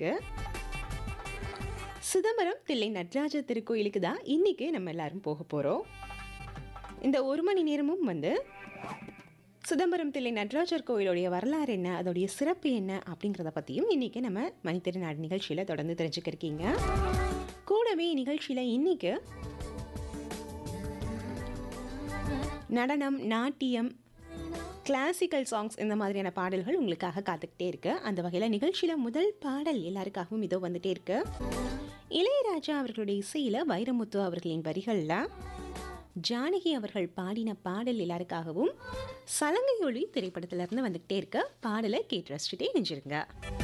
இருக்கு சிதம்பரம் தில்லை நடராஜ திருக்கோயிலுக்கு தான் இன்னைக்கு நம்ம எல்லாரும் போக போகிறோம் இந்த ஒரு மணி நேரமும் வந்து சிதம்பரம் தில்லை நடராஜர் கோயிலுடைய வரலாறு என்ன அதோடைய சிறப்பு என்ன அப்படிங்கிறத பற்றியும் இன்றைக்கி நம்ம மணித்திருநாடு நிகழ்ச்சியில் தொடர்ந்து தெரிஞ்சுக்க இருக்கீங்க கூடவே நிகழ்ச்சியில் இன்னைக்கு நடனம் நாட்டியம் கிளாசிக்கல் சாங்ஸ் இந்த மாதிரியான பாடல்கள் உங்களுக்காக காத்துக்கிட்டே இருக்கு அந்த வகையில் நிகழ்ச்சியில் முதல் பாடல் எல்லாருக்காகவும் இதோ வந்துட்டே இருக்கு இளையராஜா அவர்களுடைய இசையில் வைரமுத்து அவர்களின் வரிகளில் ஜானகி அவர்கள் பாடின பாடல் எல்லாருக்காகவும் சலங்கை ஒளி திரைப்படத்திலிருந்து வந்துகிட்டே இருக்க பாடலை கேட்டு ரசிச்சுட்டே நெஞ்சிருங்க